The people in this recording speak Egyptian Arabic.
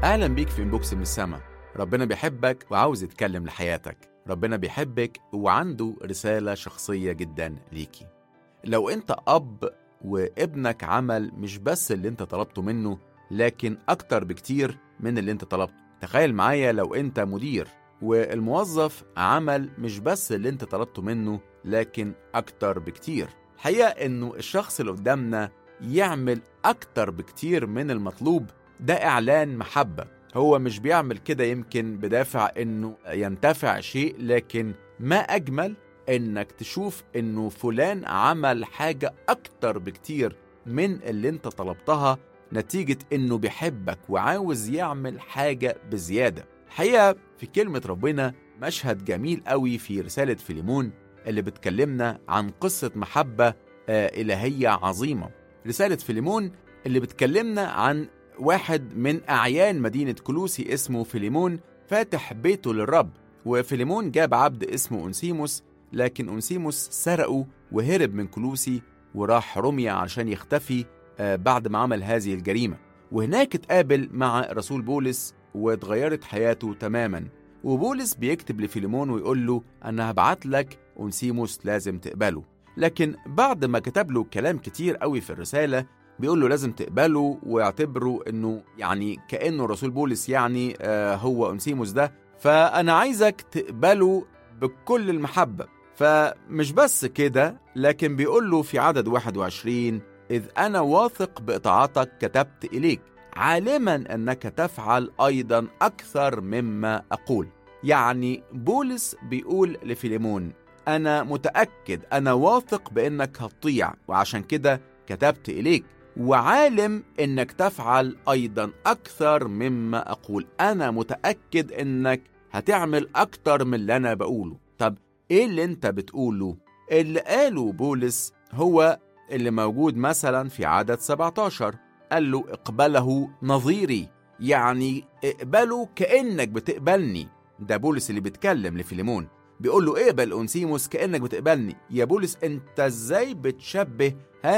أهلا بيك في إنبوكس من السما ربنا بيحبك وعاوز يتكلم لحياتك ربنا بيحبك وعنده رسالة شخصية جدا ليكي لو أنت أب وابنك عمل مش بس اللي أنت طلبته منه لكن أكتر بكتير من اللي أنت طلبته تخيل معايا لو أنت مدير والموظف عمل مش بس اللي أنت طلبته منه لكن أكتر بكتير الحقيقة إنه الشخص اللي قدامنا يعمل أكتر بكتير من المطلوب ده إعلان محبة هو مش بيعمل كده يمكن بدافع إنه ينتفع شيء لكن ما أجمل إنك تشوف إنه فلان عمل حاجة أكتر بكتير من اللي أنت طلبتها نتيجة إنه بيحبك وعاوز يعمل حاجة بزيادة الحقيقة في كلمة ربنا مشهد جميل قوي في رسالة فيليمون اللي بتكلمنا عن قصة محبة آه، إلهية عظيمة رسالة فيليمون اللي بتكلمنا عن واحد من أعيان مدينة كلوسي اسمه فيليمون فاتح بيته للرب وفيليمون جاب عبد اسمه أنسيموس لكن أنسيموس سرقه وهرب من كلوسي وراح روميا عشان يختفي آه، بعد ما عمل هذه الجريمة وهناك اتقابل مع رسول بولس واتغيرت حياته تماما وبولس بيكتب لفيليمون ويقول له أنا هبعت لك أنسيموس لازم تقبله لكن بعد ما كتب له كلام كتير قوي في الرسالة بيقول له لازم تقبله واعتبره انه يعني كانه رسول بولس يعني آه هو انسيموس ده فانا عايزك تقبله بكل المحبه فمش بس كده لكن بيقول له في عدد 21 اذ انا واثق باطاعتك كتبت اليك عالما انك تفعل ايضا اكثر مما اقول يعني بولس بيقول لفيليمون انا متاكد انا واثق بانك هتطيع وعشان كده كتبت اليك وعالم انك تفعل ايضا اكثر مما اقول انا متاكد انك هتعمل اكتر من اللي انا بقوله طب ايه اللي انت بتقوله اللي قاله بولس هو اللي موجود مثلا في عدد 17 قال له اقبله نظيري يعني اقبله كانك بتقبلني ده بولس اللي بيتكلم لفيليمون بيقول له اقبل انسيموس كانك بتقبلني يا بولس انت ازاي بتشبه